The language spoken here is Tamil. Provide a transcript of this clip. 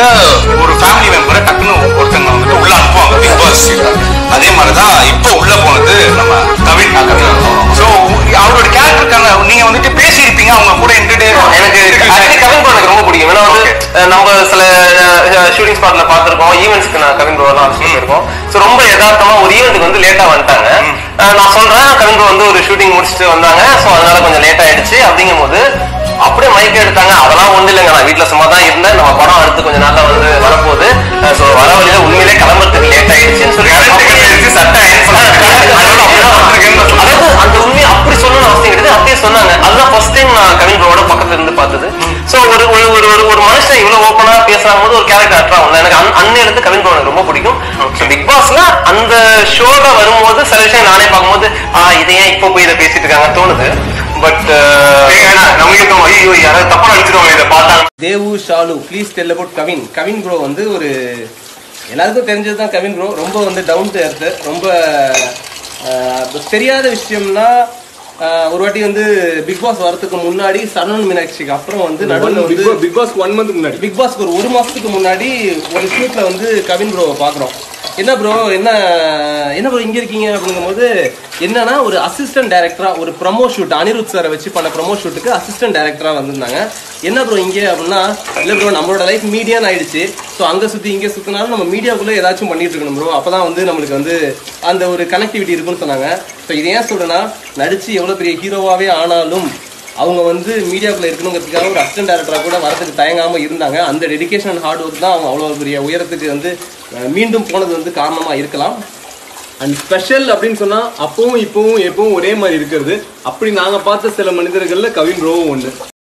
ஒரு ஃபேமிலி மெம்பரை டக்குன்னு ஒருத்தங்க வந்துட்டு உள்ள அனுப்புவாங்க பிக் பாஸ் அதே மாதிரி தான் இப்போ உள்ள போனது நம்ம கவின் ஸோ அவரோட கேரக்டருக்கான நீங்க வந்துட்டு பேசியிருப்பீங்க அவங்க கூட என்டர்டெயின் எனக்கு actually கவின் ப்ரோ எனக்கு ரொம்ப பிடிக்கும் ஏன்னா வந்து Okay. அஹ், நம்ம சில ஷூட்டிங் ஸ்பாட்ல பார்த்திருக்கோம் ஈவெண்ட்ஸ்க்கு நான் கவின் ப்ரோ எல்லாம் சொல்லியிருக்கோம் ஸோ ரொம்ப யதார்த்தமா ஒரு ஈவெண்ட்டுக்கு வந்து லேட்டா வந்துட்டாங்க அஹ், நான் சொல்றேன் கவின் ப்ரோ வந்து ஒரு ஷூட்டிங் முடிச்சுட்டு வந்தாங்க ஸோ அதனால கொஞ்சம் லேட் ஆயிடுச்சு அப்படிங்கும் போது அப்படியே மைக் எடுத்தாங்க அதெல்லாம் ஒண்ணு இல்லைங்க நான் வீட்டுல சும்மா தான் இருந்தேன் நம்ம படம் அடுத்து கொஞ்ச நாள்ல வந்து வரப்போகுது ஸோ வர வழியில உண்மையிலே கிளம்புறதுக்கு லேட் ஆயிடுச்சுன்னு சொல்லி சட்டை அதாவது அந்த உண்மையை அப்படி சொல்லணும்னு அவசியம் கிடையாது அப்படியே சொன்னாங்க அதுதான் ஃபர்ஸ்ட் டைம் நான் கவின் ப்ரோட பக்கத்துல இருந்து பார்த்தது சோ ஒரு ஒரு ஒரு ஒரு ஒரு மனுஷன் இவ்வளவு ஓப்பனா பேசுறாங்க போது ஒரு கேரக்டர் அட்ரா ஆகும் எனக்கு அன்- அன்னையில இருந்து கவின் ப்ரோ எனக்கு ரொம்ப பிடிக்கும் பிக் பாஸ்ல அந்த ஷோல வரும்போது சில விஷயம் நானே பார்க்கும்போது ஆ இதை ஏன் இப்போ போய் இதை பேசிட்டு இருக்காங்க தோணுது பட் நமக்கு ஐயோ யாராவது தப்பா நினைச்சிருவாங்க இதை பார்த்தாங்க Devu Shalu please tell about Kavin Kavin bro வந்து ஒரு எல்லாருக்கும் தெரிஞ்சது தான் கவின் ப்ரோ ரொம்ப வந்து டவுன் டு எர்த்து ரொம்ப ஆஹ், தெரியாத விஷயம்னா ஆஹ், ஒரு வாட்டி வந்து பிக் பாஸ் வரதுக்கு முன்னாடி சரண் மீனாட்சிக்கு அப்புறம் வந்து நடுவில் வந்து பிக் பாஸ் ஒன் மந்த் முன்னாடி பிக் பாஸ்க்கு ஒரு ஒரு மாசத்துக்கு முன்னாடி ஒரு ஷூட்ல வந்து கவின் ப்ரோவை பாக்குறோம் என்ன ப்ரோ என்ன என்ன ப்ரோ இங்க இருக்கீங்க அப்படிங்கும்போது என்னன்னா ஒரு அசிஸ்டன்ட் டைரக்டரா ஒரு ப்ரமோ ஷூட் அனிருத் சாரை வச்சு பண்ண ப்ரமோ ஷூட்டுக்கு அசிஸ்டன்ட் டைரக்டரா வந்திருந்தாங்க என்ன ப்ரோ இங்கே அப்படின்னா இல்ல ப்ரோ நம்மளோட லைஃப் மீடியான்னு ஆயிடுச்சு ஸோ அங்க சுத்தி இங்க சுத்தினாலும் நம்ம மீடியாக்குள்ள ஏதாச்சும் பண்ணிட்டு இருக்கணும் ப்ரோ அப்பதான் வந்து நம்மளுக்கு வந்து அந்த ஒரு கனெக்டிவிட்டி இருக்குன்னு சொன்னாங்க ஸோ இது ஏன் சொல்றேன்னா நடிச்சு எவ்வளவு பெரிய ஹீரோவாவே ஆனாலும் அவங்க வந்து மீடியாக்குள்ள இருக்கணுங்கிறதுக்காக ஒரு அசிஸ்டன்ட் டேரக்டரா கூட வரதுக்கு தயங்காம இருந்தாங்க அந்த டெடிகேஷன் அண்ட் ஹார்ட் ஒர்க் தான் அவங்க அவ்வளோ பெரிய உயரத்துக்கு வந்து அஹ், மீண்டும் போனது வந்து காரணமா இருக்கலாம் அண்ட் ஸ்பெஷல் அப்படின்னு சொன்னா அப்பவும் இப்பவும் எப்பவும் ஒரே மாதிரி இருக்கிறது அப்படி நாங்க பார்த்த சில மனிதர்கள்ல கவின் ப்ரோவும் ஒண்ணு